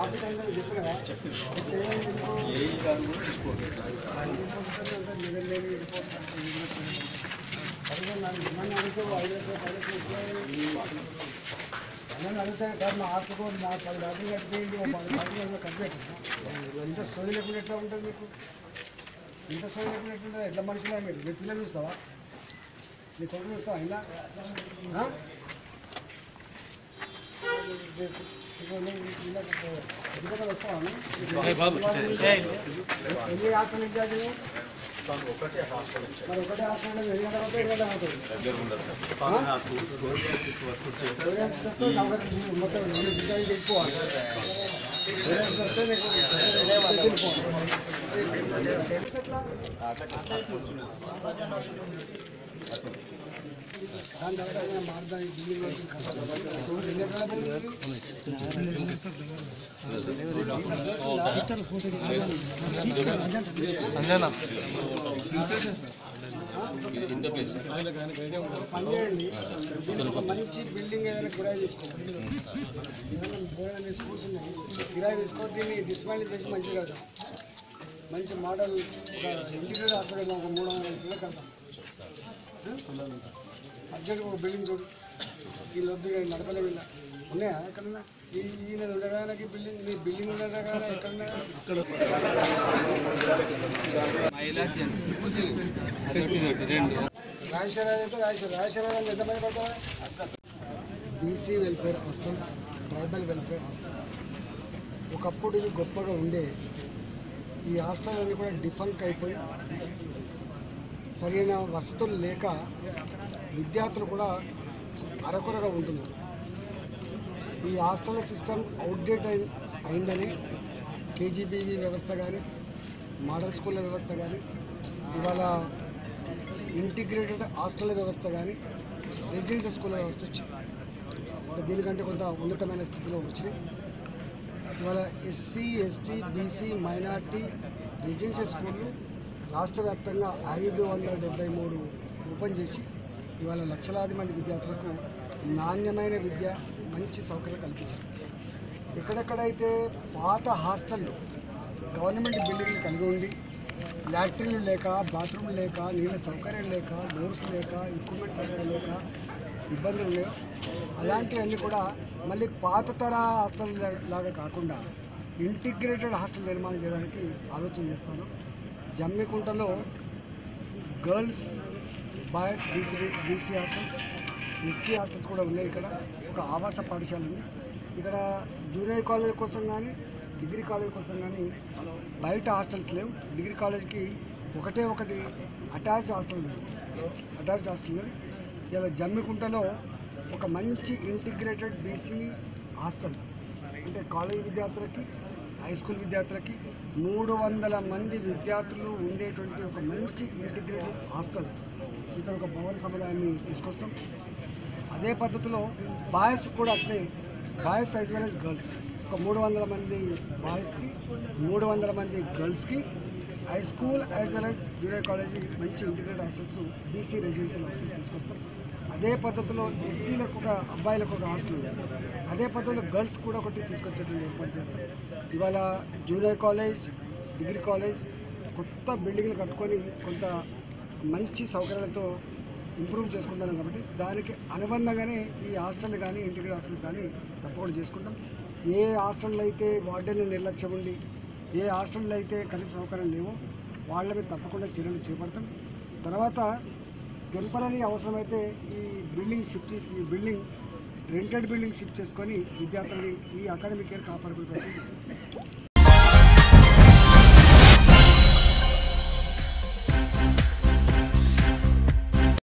Office అందరూ చెప్పినా ఏ గారు కూడా తీసుకోండి నన్ను అడిగితే సార్ మా హాస్టల్ మా పది లాటరీ కట్టిపోయింది ఒక పది లాటరీ కట్టిపెట్టిన ఇంత సోది లేకుండా ఎట్లా ఉంటుంది మీకు ఇంత సోది లేకుండా ఎట్లుంటుంది ఎట్లా మనుషులా మీరు మీ పిల్లలు చూస్తావా మీ కొడుకు చూస్తావా ఇలా ఆ? ఇప్పుడు నీ- ఇలా ఎందుకంటే వస్తావా ఎన్ని హాస్టల్ ఇన్ఛార్జ్ నువ్వు? ఒకటే హాస్టల్ మరి ఒకటే హాస్టల్ ఎన్ని గంటల అవుతుంది ఎన్ని గంటల అవుతుంది కానీ నాకు సోరియాసిస్ వస్తుంటే సోరియాసిస్ వస్తే నవ్వకటి మొత్తం రెండు డిజైన్ ఎక్కువాలి సోరియాసిస్ వస్తే నీకు సెషన్ పోవాలి. ఎట్లా? దాని తర్వాత ఏమైనా మారుదాం ఈ బిల్డింగ్ వచ్చి కష్టం. ఇప్పుడు ఎన్ని ఎకరాల బిల్డింగ్ ఇది? పని చేయండి దీనికి ఒక మంచి బిల్డింగ్ ఏదైనా కిరాయి తీసుకోండి ఏదైనా బోధన స్కూల్స్ ఉన్నాయి కిరాయి తీసుకొని దీన్ని డిస్మాండిల్ చేసి మంచిగా కడతాం మంచి మోడల్ ఒక ఇంటిగ్రేట్ హాస్పిటల్ ఒక మూడు వందల ఇంటిలో కడతాం అర్జెంట్ ఒక బిల్డింగ్ చూడు వీళ్ళు వద్దు ఇక నడపలేము ఇలా ఉన్నాయా ఎక్కడన్నా ఈ ఈయన ఉండగానే బిల్డింగ్ మీ బిల్డింగ్ ఉండగానే ఎక్కడన్నా రాజేశ్వరరావు అయితే రాజేశ్వర రాజేశ్వరరావు ఎంతమంది పడతారు BC welfare hostels tribal welfare hostels ఒకప్పుడు ఇది గొప్పగా ఉండే ఈ హాస్టల్ అన్ని కూడా డిఫంక్ అయిపోయి సరైన వసతులు లేక విద్యార్థులు కూడా అరకొరగా ఉంటున్నారు ఈ హాస్టల్ సిస్టమ్ అవుట్డేట్ అయి అయిందని కేజీబీవీ వ్యవస్థ కానీ మోడల్ స్కూళ్ళ వ్యవస్థ కానీ ఇవాళ ఇంటిగ్రేటెడ్ హాస్టల్ వ్యవస్థ కానీ రెసిడెన్షియల్ స్కూల్ వ్యవస్థ వచ్చింది అంటే దీనికంటే కొంత ఉన్నతమైన స్థితిలో వచ్చింది ఇవాళ SC ST BC minority residential స్కూళ్ళు రాష్ట్ర వ్యాప్తంగా ఐదు వందల డెబ్బై మూడు ఓపెన్ చేసి ఇవాళ లక్షలాది మంది విద్యార్థులకు నాణ్యమైన విద్య మంచి సౌకర్యం కల్పించారు ఎక్కడెక్కడైతే పాత హాస్టళ్ళు గవర్నమెంట్ బిల్డింగ్లు కలిగి ఉండి లాట్రిన్లు లేక బాత్రూమ్ లేక నీళ్ళ సౌకర్యం లేక డోర్స్ లేక ఎక్విప్మెంట్ సౌకర్యం లేక ఇబ్బందులు ఉన్నాయో అలాంటివన్నీ కూడా మళ్ళీ పాత తర హాస్టల్ లాగా కాకుండా ఇంటిగ్రేటెడ్ హాస్టల్ నిర్మాణం చేయడానికి ఆలోచన చేస్తాను జమ్మికుంటలో girls boys BC BC hostels SC hostels కూడా ఉన్నాయి ఇక్కడ ఒక ఆవాస పాఠశాల ఉంది ఇక్కడ జూనియర్ కాలేజ్ కోసం కానీ డిగ్రీ కాలేజ్ కోసం కానీ బయట హాస్టల్స్ లేవు డిగ్రీ కాలేజ్కి ఒకటే ఒకటి అటాచ్డ్ హాస్టల్ ఉంది అటాచ్డ్ హాస్టల్ ఉంది ఇలా జమ్మికుంటలో ఒక మంచి ఇంటిగ్రేటెడ్ బీసీ హాస్టల్ అంటే కాలేజ్ విద్యార్థులకి హై స్కూల్ విద్యార్థులకి మూడు వందల మంది విద్యార్థులు ఉండేటువంటి ఒక మంచి ఇంటిగ్రేటెడ్ హాస్టల్ ఇక్కడ ఒక భవన సముదాయాన్ని తీసుకొస్తాం అదే పద్ధతిలో బాయ్స్ కూడా అట్లే boys as well as girls ఒక మూడు వందల మంది బాయ్స్కి మూడు వందల మంది గర్ల్స్కి high school as well as junior college మంచి integrated hostels BC residential hostels తీసుకొస్తాం అదే పద్ధతిలో ఎస్సీలకు ఒక అబ్బాయిలకు ఒక హాస్టల్ ఉంది అదే పద్ధతిలో గర్ల్స్ కూడా ఒకటి తీసుకొచ్చేటువంటి ఏర్పాటు చేస్తాం ఇవాళ జూనియర్ కాలేజ్ డిగ్రీ కాలేజ్ కొత్త బిల్డింగ్లు కట్టుకొని కొంత మంచి సౌకర్యాలతో ఇంప్రూవ్ చేసుకుంటాను కాబట్టి దానికి అనుబంధంగానే ఈ హాస్టల్ కానీ ఇంటిగ్రేట్ హాస్టల్స్ కానీ తప్పకుండా చేసుకుంటాం ఏ హాస్టల్లో అయితే వార్డెన్ నిర్లక్ష్యం ఉండి ఏ హాస్టల్లో అయితే కనీస సౌకర్యం లేవో వాళ్ళ మీద తప్పకుండా చర్యలు చేపడతాం తర్వాత టెంపరీ అవసరమైతే ఈ బిల్డింగ్ షిఫ్ట్ చే- ఈ బిల్డింగ్ రెంటెడ్ బిల్డింగ్ షిఫ్ట్ చేసుకొని విద్యార్థులని ఈ అకాడమిక్ ఇయర్ కాపాడుకునే ప్రయత్నం చేస్తాం